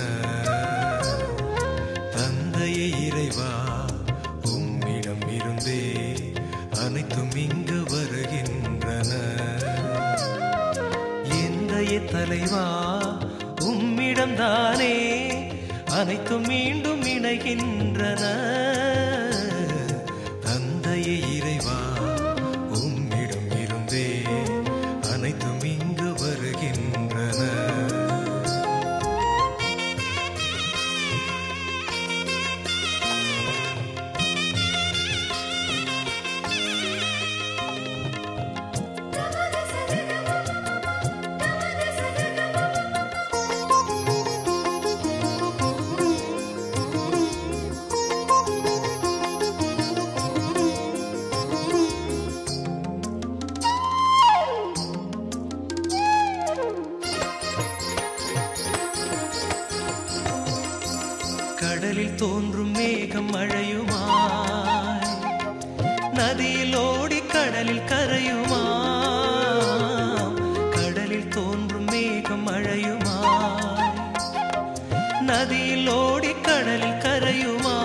தந்தையே இறைவா உம்மிடம் இருந்தே அனைத்தும் இங்கு வருகின்றன எந்தைய தலைவா உம்மிடம் தானே அனைத்தும் மீண்டும் இணைகின்றன தந்தையே இறைவா உம்மிடம் இருந்தே அனைத்தும் இங்கு வருகின்றன கடலில் தோன்றும் மேகம் மழையுமாய் நதியில் ஓடி கடலில் கரையுமா கடலில் தோன்றும் மேகம் மழையுமாய் நதியில் ஓடி கடலில் கரையுமா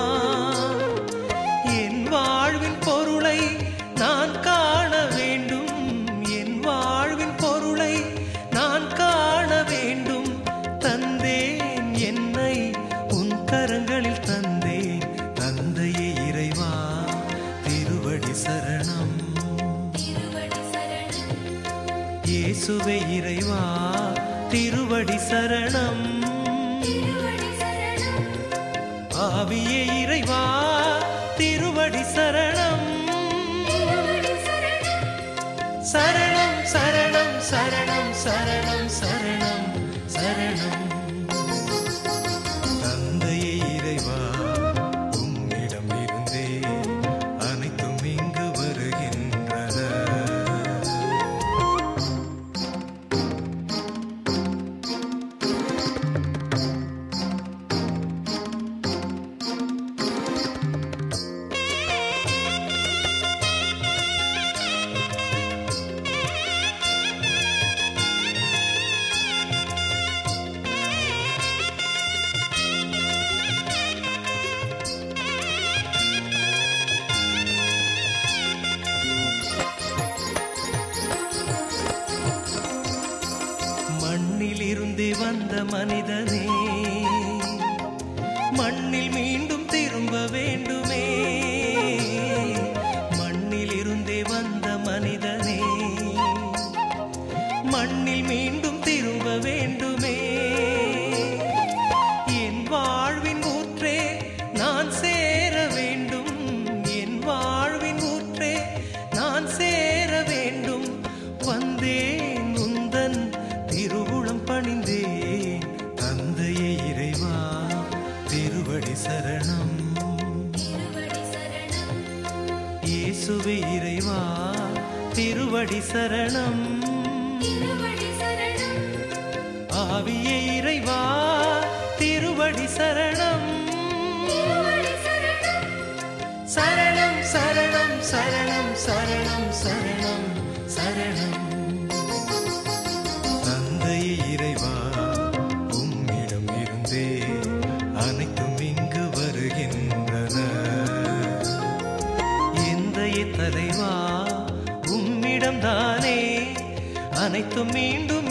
என் வாழ்வின் பொருளை நான் காண வேண்டும் என் வாழ்வின் பொருளை நான் காண வேண்டும் தந்தேன் என்னை உன் கரங்களில் தந்தேன் தந்தையே இறைவா திருவடி சரணம் இயேசுவே இறைவா திருவடி சரணம் ஆவியே இறைவா திருவடி சரணம் சரணம் சரணம் சரணம் சரணம் சரணம் சரணம் தந்தையே இறைவா உம்மிடம் இருந்தே அனைத்தும் இங்கு வருகின்றன மண்ணில் இருந்தே வந்த மனிதனே மண்ணில் மீண்டும் திரும்ப வேண்டுமே மண்ணில் இருந்தே வந்த மனிதனே மண்ணில் மீண்டும் திரும்ப வேண்டுமே என் வாழ்வின் ஊற்றே நான் சேர வேண்டும் என் வாழ்வின் ஊற்றே நான் சேர வேண்டும் வந்தேன் உந்தன் திருவுளம் பணிந்தேன் தந்தையே இறைவா திருவடி சரணம் இயேசுவே இறைவா திருவடி சரணம் ஆவியே இறைவா திருவடி சரணம் சரணம் சரணம் சரணம் சரணம் சரணம் சரணம் தந்தையே இறைவா உம்மிடம் இருந்தே அனைத்தும் இங்கு வருகின்றன எந்தைய தலைவா உம்மிடம் தானே அனைத்தும் மீண்டும்